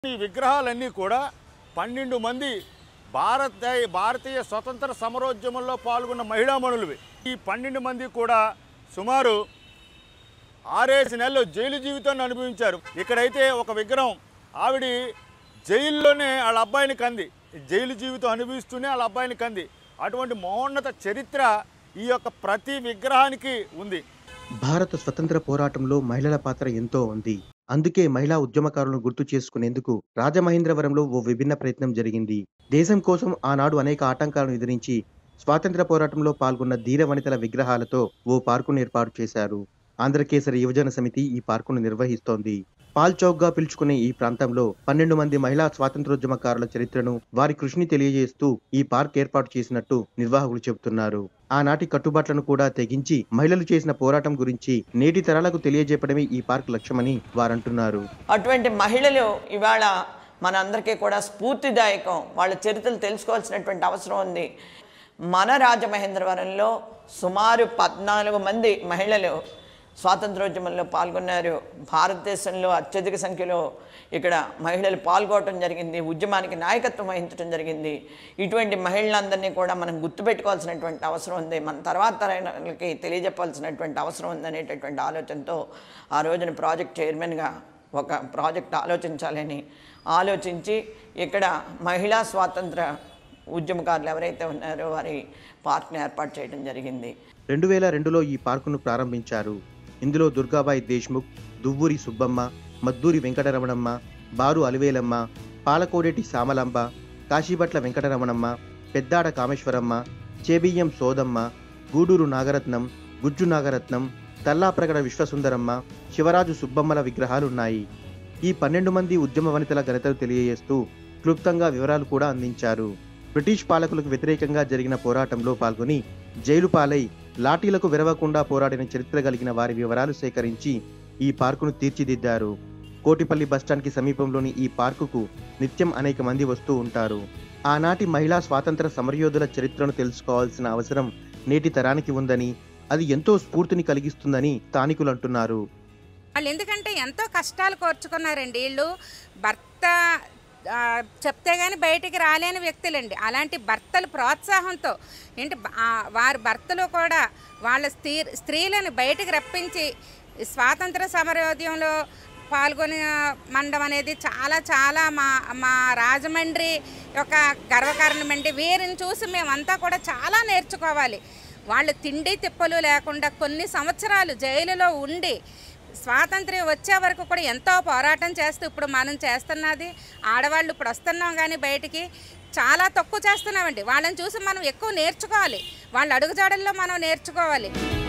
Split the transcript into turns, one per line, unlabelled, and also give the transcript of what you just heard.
ఈ విగ్రహాలన్నీ కూడా పన్నెండు మంది భారత భారతీయ స్వతంత్ర సమరోద్యమంలో పాల్గొన్న మహిళామణులవి ఈ పన్నెండు మంది కూడా సుమారు ఆరేసి నెలలు జైలు జీవితాన్ని అనుభవించారు ఇక్కడైతే ఒక విగ్రహం ఆవిడ జైల్లోనే వాళ్ళ అబ్బాయిని కంది జైలు జీవితం అనుభవిస్తూనే వాళ్ళ అబ్బాయిని కంది అటువంటి మహోన్నత చరిత్ర ఈ యొక్క ప్రతి విగ్రహానికి ఉంది
భారత స్వతంత్ర పోరాటంలో మహిళల పాత్ర ఎంతో ఉంది అందుకే మహిళా ఉద్యమకారులను గుర్తు చేసుకునేందుకు రాజమహేంద్రవరంలో ఓ విభిన్న ప్రయత్నం జరిగింది దేశం కోసం ఆనాడు అనేక ఆటంకాలను ఎదిరించి స్వాతంత్ర పోరాటంలో పాల్గొన్న ధీర వనితల విగ్రహాలతో ఓ పార్కును ఏర్పాటు చేశారు ఆంధ్రకేసరి యువజన సమితి ఈ పార్కును నిర్వహిస్తోంది పాల్ చౌక్ గా పిలుచుకునే ఈ ప్రాంతంలో పన్నెండు మంది మహిళా స్వాతంత్రోద్యమకారుల చరిత్రను వారి కృషిని తెలియజేస్తూ ఈ పార్క్ ఏర్పాటు చేసినట్టు నిర్వాహకులు చెబుతున్నారు ఆనాటి కట్టుబాట్లను కూడా తెగించి మహిళలు చేసిన పోరాటం గురించి నేటి తరాలకు తెలియజేపడమే ఈ పార్క్ లక్ష్యమని వారంటున్నారు
అటువంటి మహిళలు ఇవాళ మనందరికీ కూడా స్ఫూర్తిదాయకం వాళ్ళ చరిత్రలు తెలుసుకోవాల్సినటువంటి అవసరం ఉంది మన రాజమహేంద్రవరంలో సుమారు పద్నాలుగు మంది మహిళలు స్వాతంత్రోద్యమంలో పాల్గొన్నారు భారతదేశంలో అత్యధిక సంఖ్యలో ఇక్కడ మహిళలు పాల్గొనడం జరిగింది ఉద్యమానికి నాయకత్వం వహించడం జరిగింది ఇటువంటి మహిళలందరినీ కూడా మనం గుర్తుపెట్టుకోవాల్సినటువంటి అవసరం ఉంది మన తర్వాత తరాలకి తెలియజెప్పాల్సినటువంటి అవసరం ఉందనేటటువంటి ఆలోచనతో ఆ రోజున ప్రాజెక్ట్ చైర్మన్గా ఒక ప్రాజెక్ట్ ఆలోచించాలని ఆలోచించి ఇక్కడ మహిళా స్వాతంత్ర ఉద్యమకారులు ఎవరైతే ఉన్నారో వారి పార్క్ని ఏర్పాటు చేయడం జరిగింది
రెండు వేల రెండులో ఈ పార్కును ప్రారంభించారు ఇందులో దుర్గాబాయి దేశ్ముఖ్ దువ్వూరి సుబ్బమ్మ మద్దూరి వెంకటరమణమ్మ బారు అలివేలమ్మ పాలకోడేటి సామలాంబ కాశీభట్ల వెంకటరమణమ్మ పెద్దాడ కామేశ్వరమ్మ చేబియ్యం సోదమ్మ గూడూరు నాగరత్నం గుజ్జు నాగరత్నం తల్లాప్రగడ విశ్వసుందరమ్మ శివరాజు సుబ్బమ్మల విగ్రహాలున్నాయి ఈ పన్నెండు మంది ఉద్యమ వనితల ఘనతలు తెలియజేస్తూ క్లుప్తంగా వివరాలు కూడా అందించారు బ్రిటిష్ పాలకులకు వ్యతిరేకంగా జరిగిన పోరాటంలో పాల్గొని జైలు పాలై లాఠీలకు విరవకుండా పోరాడిన చరిత్ర కలిగిన వారి వివరాలు సేకరించి ఈ పార్కును తీర్చిదిద్దారు కోటిపల్లి బస్టాండ్కి సమీపంలోని ఈ పార్కుకు నిత్యం అనేక మంది వస్తూ ఉంటారు ఆనాటి మహిళా స్వాతంత్ర సమరయోధుల చరిత్రను తెలుసుకోవాల్సిన అవసరం నేటి తరానికి ఉందని అది ఎంతో స్ఫూర్తిని కలిగిస్తుందని స్థానికులు అంటున్నారు
వాళ్ళు ఎందుకంటే ఎంతో కష్టాలు కోర్చుకున్నారండి వీళ్ళు భర్త ఆ, చెప్తే కానీ బయటికి రాలేని వ్యక్తులండి అలాంటి భర్తల ప్రోత్సాహంతో ఏంటి బ- ఆ, వారి భర్తలు కూడా వాళ్ళ స్త్రీ స్త్రీలను బయటికి రప్పించి స్వాతంత్ర సమరోద్యంలో పాల్గొని మండం అనేది చాలా చాలా మా మా రాజమండ్రి యొక్క గర్వకారణం అండి వీరిని చూసి మేమంతా కూడా చాలా నేర్చుకోవాలి వాళ్ళు తిండి తిప్పలు లేకుండా కొన్ని సంవత్సరాలు జైలులో ఉండి స్వాతంత్ర్యం వచ్చే వరకు కూడా ఎంతో పోరాటం చేస్తూ ఇప్పుడు మనం చేస్తున్నది ఆడవాళ్ళు ఇప్పుడు వస్తున్నాం కానీ బయటికి చాలా తక్కువ చేస్తున్నామండి వాళ్ళని చూసి మనం ఎక్కువ నేర్చుకోవాలి వాళ్ళ అడుగుజాడల్లో మనం నేర్చుకోవాలి